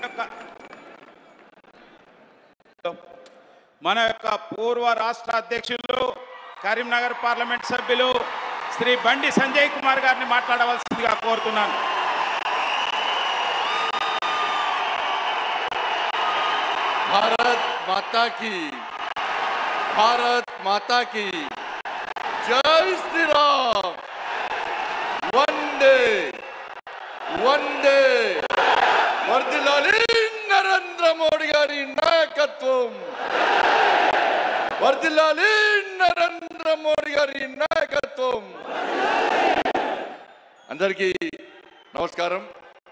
యొక్క మన యొక్క పూర్వ రాష్ట్ర అధ్యక్షులు కరీంనగర్ పార్లమెంట్ సభ్యులు శ్రీ బండి సంజయ్ కుమార్ గారిని మాట్లాడవలసిందిగా కోరుతున్నాను भारत माता की भारत माता की जय श्री राम वंदे वंदे వర్దిలాలి నరేంద్ర మోడీ గారి నాయకత్వం వర్దిలాలి నరేంద్ర మోడీ గారి నాయకత్వం అందరికీ నమస్కారం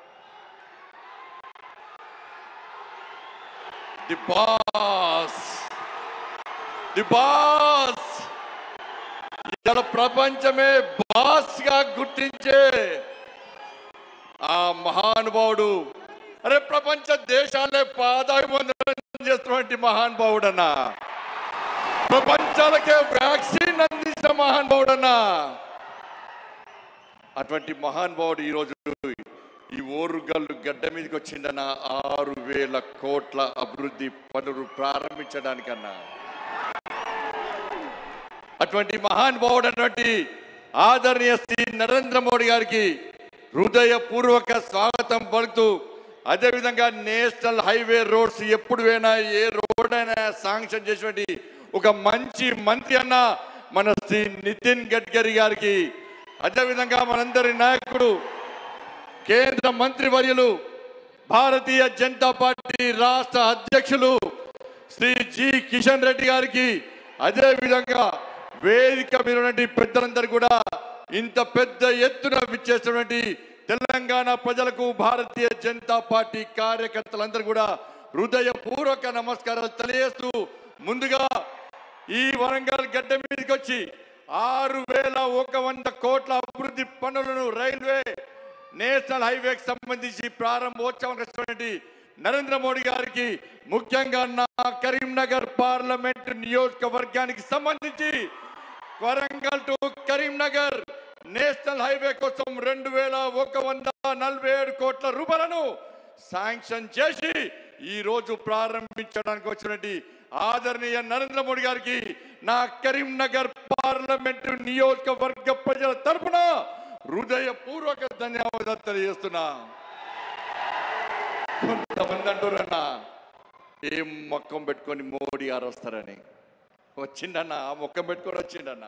ది బాస్ ది బాస్ ఇవాళ ప్రపంచమే బాస్ గా గుర్తించే ఆ మహానుభావుడు అరే ప్రపంచ దేశాలే పాదాభివందనం చేస్తున్నటువంటి మహానుభావుడన్నా ప్రపంచాలకే వ్యాక్సిన్ అందించిన మహానుభావుడన్నా అటువంటి మహానుభావుడు ఈరోజు ఈ ఓరుగల్లు గడ్డ మీదకి వచ్చిందన్న ఆరు వేల కోట్ల అభివృద్ధి పనులు ప్రారంభించడానికన్నా అటువంటి మహానుభావుడు అటువంటి ఆదరణీయ శ్రీ నరేంద్ర మోడీ గారికి హృదయపూర్వక స్వాగతం పలుకుతూ అదేవిధంగా నేషనల్ హైవే రోడ్స్ ఎప్పుడు అయినా ఏ రోడ్ అయినా శాంక్షన్ చేసినటువంటి ఒక మంచి మంత్రి అన్న మన శ్రీ నితిన్ గడ్కరీ గారికి అదేవిధంగా మనందరి నాయకుడు కేంద్ర మంత్రి వర్యులు భారతీయ జనతా పార్టీ రాష్ట్ర అధ్యక్షులు శ్రీ జి కిషన్ రెడ్డి గారికి అదే విధంగా వేదిక మీద ఉన్నటువంటి పెద్దలందరూ కూడా ఇంత పెద్ద ఎత్తున విచ్చేసినటువంటి తెలంగాణ ప్రజలకు భారతీయ జనతా పార్టీ కార్యకర్తలందరూ కూడా హృదయపూర్వక నమస్కారాలు తెలియజేస్తూ ముందుగా ఈ వరంగల్ గడ్డ మీదకి వచ్చి ఆరు వేల ఒక వంద కోట్ల అభివృద్ధి పనులను రైల్వే నేషనల్ హైవేకి సంబంధించి ప్రారంభోత్సవం వచ్చినటువంటి నరేంద్ర మోడీ గారికి ముఖ్యంగా నా కరీంనగర్ పార్లమెంట్ నియోజకవర్గానికి సంబంధించి Warangal to Karimnagar national highway కోసం రెండు వేల ఒక వంద నలభై ఏడు కోట్ల రూపాయలను శాంక్షన్ చేసి ఈ రోజు ప్రారంభించడానికి వచ్చినటువంటి ఆదరణీయ నరేంద్ర మోడీ గారికి నా కరీంనగర్ పార్లమెంట్ నియోజకవర్గ ప్రజల తరపున హృదయపూర్వక ధన్యవాదాలు తెలియజేస్తున్నా కొంతమంది అంటారన్నా ఏం మొక్కం పెట్టుకొని మోడీ గారు వస్తారని వచ్చిండన్న ఆ మొక్కం పెట్టుకొని వచ్చిండన్న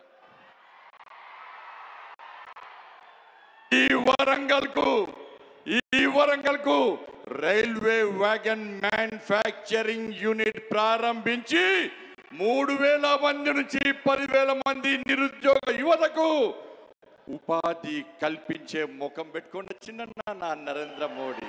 ఈ వరంగల్ కు ఈ వరంగల్ కు రైల్వే వ్యాగన్ మ్యానుఫ్యాక్చరింగ్ యూనిట్ ప్రారంభించి మూడు వేల మంది నుంచి పదివేల మంది నిరుద్యోగ యువతకు ఉపాధి కల్పించే ముఖం పెట్టుకొని వచ్చిందన్న నా నరేంద్ర మోడీ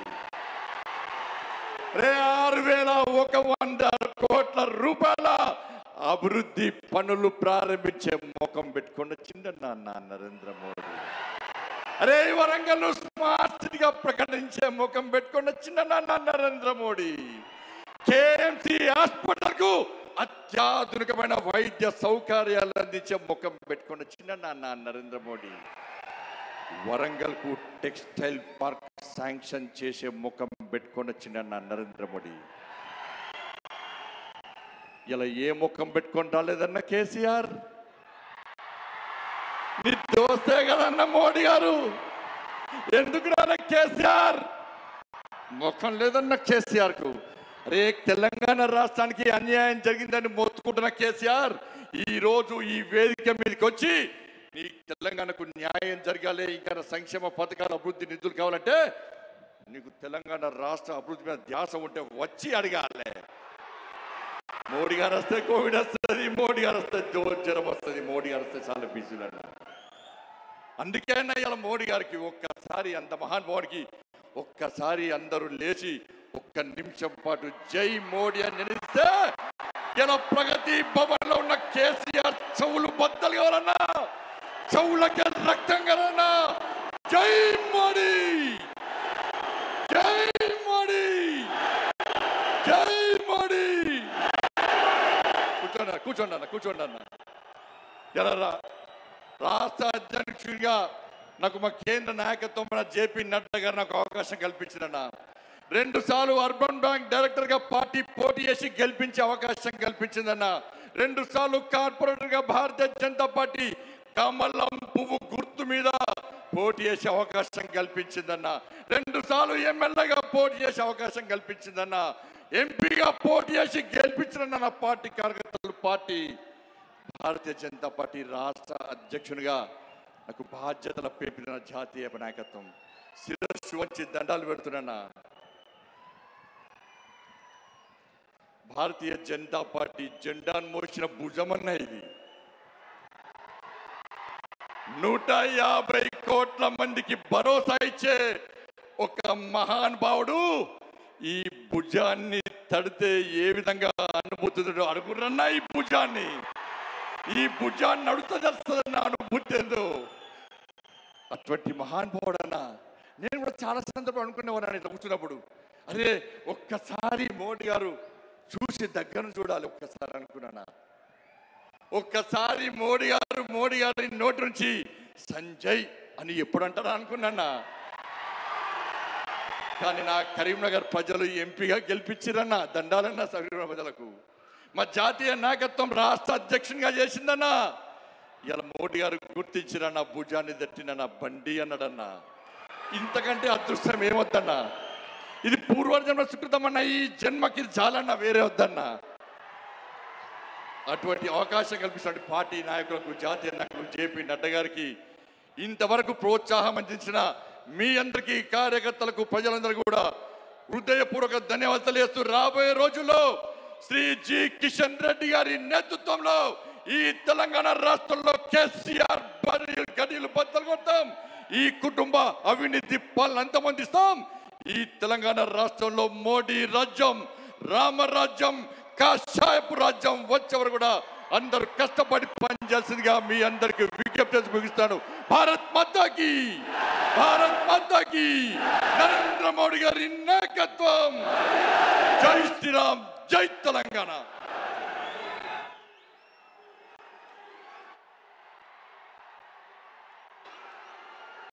రే ఆరు వేల ఒక వంద కోట్ల రూపాయల అభివృద్ధి పనులు ప్రారంభించే ముఖం పెట్టుకొని వచ్చిందన్న నా నరేంద్ర మోడీ అరే ఈ వరంగల్ స్మార్ట్ సిటీగా ప్రకటించే ముఖం పెట్టుకొని వచ్చిందన్న నా నరేంద్ర మోడీ కేఎంసి హాస్పిటల్ కు అత్యాధునికమైన వైద్య సౌకర్యాలు అందించే ముఖం పెట్టుకొని వచ్చిందన్న నా నరేంద్ర మోడీ వరంగల్ కు టెక్స్టైల్ పార్క్ శాంక్షన్ చేసే ముఖం పెట్టుకొని వచ్చిందన్న నరేంద్ర మోడీ ఇలా ఏ ముఖం పెట్టుకొని రాలేదన్న కేసీఆర్ నీ దోస్తే కదన్న మోడీ గారు ఎందుకు రాన కేసీఆర్ ముఖం లేదన్న కేసీఆర్ కు అరే తెలంగాణ రాష్ట్రానికి అన్యాయం జరిగిందని మోసుకుంటున్న కేసీఆర్ ఈ రోజు ఈ వేదిక మీదకి వచ్చి నీ తెలంగాణకు న్యాయం జరగాలి ఇంకా సంక్షేమ పథకాల అభివృద్ధి నిధులు కావాలంటే నీకు తెలంగాణ రాష్ట్ర అభివృద్ధి మీద ధ్యాస ఉంటే వచ్చి అడగాలి మోడీ గారు వస్తే కోవిడ్ వస్తుంది మోడీ గారు వస్తే జో- జ్వరం వస్తుంది మోడీ గారు వస్తే చాలా బిజీలు అన్న అందుకే అన్న ఇలా మోడీ గారికి ఒక్కసారి అంత మహానుభావుడికి ఒక్కసారి అందరూ లేచి ఒక్క నిమిషం పాటు జై మోడీ అని నిలిస్తే ఇలా ప్రగతి భవన్ లో ఉన్న కేసీఆర్ చెవులు బద్దలు కావాలన్నా చెవులకి రక్తం కావాలన్నా జై మోడీ జై మోడీ జై మోడీ కూర్చోండి అన్న, కూర్చోండి అన్న కూర్చోండి అన్న ఎలా రా- రాష్ట్ర అధ్యక్షుడిగా నాకు మా కేంద్ర నాయకత్వం జేపీ నడ్డా గారు నాకు అవకాశం కల్పించారన్న రెండు సార్లు అర్బన్ బ్యాంక్ డైరెక్టర్ గా పార్టీ పోటీ చేసి గెలిపించే అవకాశం కల్పించిందన్న రెండు సార్లు కార్పొరేటర్ గా భారతీయ జనతా పార్టీ కమలం పువ్వు గుర్తు మీద పోటీ చేసే అవకాశం కల్పించిందన్న రెండు సార్లు ఎమ్మెల్యేగా పోటీ చేసే అవకాశం కల్పించిందన్న ఎంపీగా పోటీ చేసి గెలిపించిన నా పార్టీ కార్యకర్తలు పార్టీ భారతీయ జనతా పార్టీ రాష్ట్ర అధ్యక్షునిగా నాకు బాధ్యతల పేపిన జాతీయ నాయకత్వం శిరస్సు వచ్చి దండాలు పెడుతున్నా భారతీయ జనతా పార్టీ జెండాను మోసిన భుజమన్న ఇది నూట యాభై కోట్ల మందికి భరోసా ఇచ్చే ఒక మహానుభావుడు ఈ భుజాన్ని తడితే ఏ విధంగా అనుభూతుందో అడుగురన్నా ఈ భుజాన్ని ఈ భుజాన్ని నడుస్తుందన్న అనుభూతి ఏందో అటువంటి మహానుభావుడు అన్న నేను కూడా చాలా సందర్భం అనుకునేవాడిని ఇట్లా కూర్చున్నప్పుడు అరే ఒక్కసారి మోడీ గారు చూసి దగ్గర చూడాలి ఒక్కసారి అనుకున్నానా ఒక్కసారి మోడీ గారు మోడీ గారి నోటి నుంచి సంజయ్ అని ఎప్పుడు అంటారా అనుకున్నానా కానీ నా కరీంనగర్ ప్రజలు ఎంపీగా గెలిపించిరన్న దండాలన్న కరీంనగర్ ప్రజలకు మా జాతీయ నాయకత్వం రాష్ట్ర అధ్యక్షునిగా చేసిందన్నా ఇలా మోడీ గారు గుర్తించిరన్న భుజాన్ని దట్టిన బండి అన్నాడన్నా ఇంతకంటే అదృష్టం ఏమొద్దన్నా ఇది పూర్వజన్మ సుకృతమన్న ఈ జన్మకి చాలన్న వేరే వద్దన్నా అటువంటి అవకాశం కల్పిస్తున్న పార్టీ నాయకులకు జాతీయ నాయకులకు జేపీ నడ్డా గారికి ఇంతవరకు ప్రోత్సాహం అందించిన మీ అందరికీ కార్యకర్తలకు ప్రజలందరూ కూడా హృదయపూర్వక ధన్యవాదాలు తెలియజేస్తూ రాబోయే రోజుల్లో శ్రీ జి కిషన్ రెడ్డి గారి నేతృత్వంలో ఈ తెలంగాణ రాష్ట్రంలో కేసీఆర్ బర్రెలు గడియలు బద్దలు కొడతాం ఈ కుటుంబ అవినీతి పాలన అంతమందిస్తాం ఈ తెలంగాణ రాష్ట్రంలో మోడీ రాజ్యం రామరాజ్యం కాషాయపు రాజ్యం వచ్చేవారు కూడా అందరూ కష్టపడి పనిచేయాల్సిందిగా మీ అందరికి విజ్ఞప్తి చేసి ముగిస్తాను భారత్ మాతాకి భారత్ మాతాకి నరేంద్ర మోడీ గారి నాయకత్వం జై శ్రీరామ్ జై తెలంగాణ